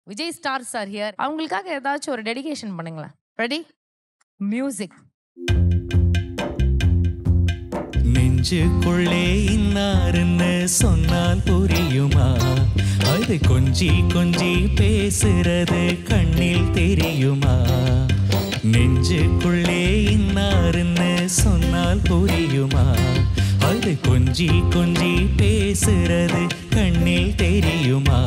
Vijay star sir here அவங்களுக்காக ஏதாச்சும் ஒரு டெடிகேஷன் பண்ணுங்களேன் ரெடி மியூசிக் நெஞ்சுக்குள்ளே இன்னாருன்னு சொன்னால் புரியுமா அது கொஞ்சி கொஞ்சி பேசுறது கண்ணில் தெரியுமா நெஞ்சுக்குள்ளே இன்னாருன்னு சொன்னால் புரியுமா அது கொஞ்சி கொஞ்சி பேசுறது கண்ணில் தெரியுமா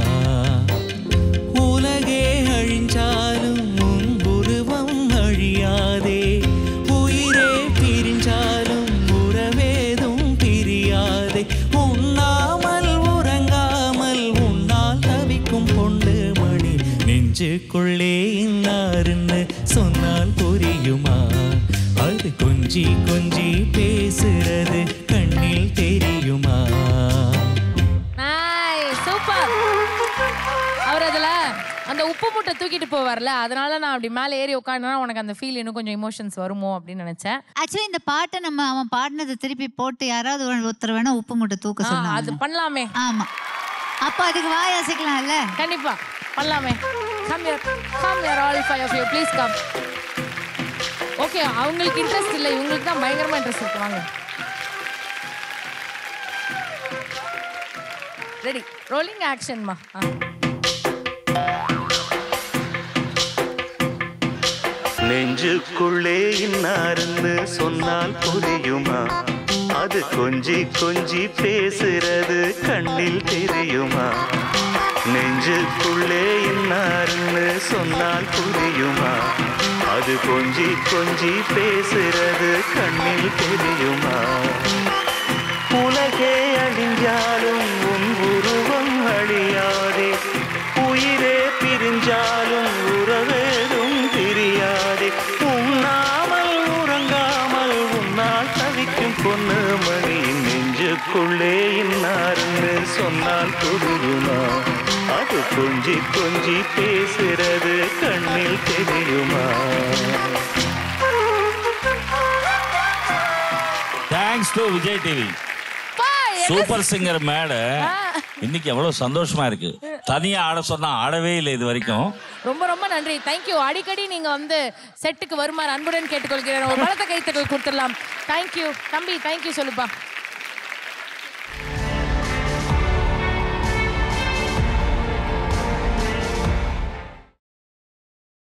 உலகே அழிஞ்சாலும் உன் உருவம் அழியாதே உயிரே பிரிஞ்சாலும் உறவேதும் பிரியாதே உண்ணாமல் உறங்காமல் உன்னால் தவிக்கும் பொண்டு மணி நெஞ்சுக்குள்ளே இன்னாருன்னு சொன்னால் புரியுமா அது கொஞ்சி கொஞ்சி பேசுறது கண்ணில் தெரியுமா சூப்பர் அவர் அதுல அந்த உப்பு மூட்டை தூக்கிட்டு போவார்ல அதனால நான் அப்படி மேலே ஏறி உட்காந்துனா உனக்கு அந்த ஃபீல் இன்னும் கொஞ்சம் இமோஷன்ஸ் வருமோ அப்படின்னு நினைச்சேன் ஆக்சுவலி இந்த பாட்டை நம்ம அவன் பாடினதை திருப்பி போட்டு யாராவது ஒரு- ஒருத்தர் வேணா உப்பு மூட்டை தூக்க ஆ, சொன்னாங்க அது பண்ணலாமே ஆமா அப்ப அதுக்கு வாய் அசைக்கலாம்ல கண்டிப்பா பண்ணலாமே come here come here all five of you please come okay அவங்களுக்கு இன்ட்ரெஸ்ட் இல்லை இவங்களுக்கு தான் பயங்கரமா இன்ட்ரெஸ்ட் இருக்கு வாங்க ரெடி ரோலிங் ஆக்ஷன்மா நெஞ்சுக்குள்ளே இன்னாருன்னு சொன்னால் புரியுமா அது கொஞ்சி கொஞ்சி பேசுறது கண்ணில் தெரியுமா நெஞ்சுக்குள்ளே இன்னாருன்னு சொன்னால் புரியுமா அது கொஞ்சி கொஞ்சி பேசுறது கண்ணில் தெரியுமா உலகே அழிஞ்சாலும் உன் உருவம் அழியாதே உயிரே பிரிஞ்சாலும் உறவேதும் பிரியாதே உண்ணாமல் உறங்காமல் உன்னால் தவிக்கும் பொண்ணு மணி நெஞ்சுக்குள்ளே இன்னாருன்னு சொன்னால் புரியுமா அது கொஞ்சி கொஞ்சி பேசுறது கண்ணில் தெரியுமா thanks to Vijay TV super singer மேட இன்னைக்கு எவ்வளவு சந்தோஷமா இருக்கு தனியா ஆட சொன்னா ஆடவே இல்லை இது வரைக்கும் ரொம்ப ரொம்ப நன்றி தேங்க்யூ அடிக்கடி நீங்க வந்து செட்டுக்கு வருமாறு அன்புடன் கேட்டுக்கொள்கிறேன் ஒரு பலத்த கைத்தட்டல் கொடுத்துடலாம் தேங்க்யூ தம்பி தேங்க்யூ சொல்லுப்பா